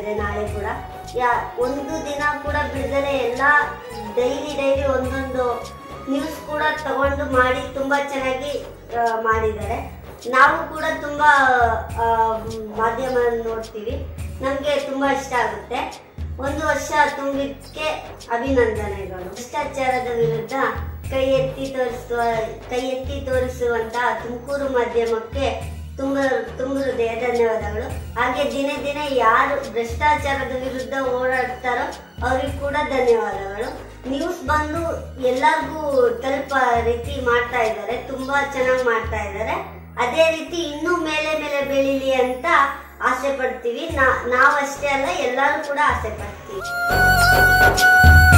ಇದೆ ನಾಳೆ ಕೂಡ ಯಾ ಒಂದು ದಿನ ಕೂಡ ಬಿಡದಲೆ ಎಲ್ಲ ಡೈಲಿ ಡೈಲಿ ಒಂದೊಂದು ನ್ಯೂಸ್ ಕೂಡ ತಗೊಂಡು ಮಾಡಿ ತುಂಬ ಚೆನ್ನಾಗಿ ಆ, ಮಾಡಿದ್ದಾರೆ ನಾವು ಕೂಡ ತುಂಬ ಆ, ಮಾಧ್ಯಮ ನೋಡ್ತೀವಿ ನಮಗೆ ತುಂಬ ಇಷ್ಟ ಆಗುತ್ತೆ ಒಂದು ವರ್ಷ ತುಂಬಿದ್ದಕ್ಕೆ ಅಭಿನಂದನೆಗಳು ಭ್ರಷ್ಟಾಚಾರದ ವಿರುದ್ಧ ಕೈ ಎತ್ತಿ ತೋರಿಸುವ ಕೈ ಎತ್ತಿ ತೋರಿಸುವಂತ ತುಮಕೂರು ಮಾಧ್ಯಮಕ್ಕೆ ತುಂಬ ತುಂಬ ಹೃದಯ ಧನ್ಯವಾದಗಳು ಹಾಗೆ ದಿನೇ ದಿನೇ ಯಾರು ಭ್ರಷ್ಟಾಚಾರದ ವಿರುದ್ಧ ಹೋರಾಡ್ತಾರೋ ಅವ್ರಿಗೆ ಕೂಡ ಧನ್ಯವಾದಗಳು ನ್ಯೂಸ್ ಬಂದು ಎಲ್ಲರಿಗೂ ತಲುಪ ರೀತಿ ಮಾಡ್ತಾ ಇದ್ದಾರೆ ತುಂಬಾ ಚೆನ್ನಾಗಿ ಮಾಡ್ತಾ ಇದ್ದಾರೆ ಅದೇ ರೀತಿ ಇನ್ನೂ ಮೇಲೆ ಮೇಲೆ ಬೆಳೀಲಿ ಅಂತ ಆಸೆ ಪಡ್ತೀವಿ ನಾ ನಾವಷ್ಟೇ ಅಲ್ಲ ಎಲ್ಲರೂ ಕೂಡ ಆಸೆ ಪಡ್ತೀವಿ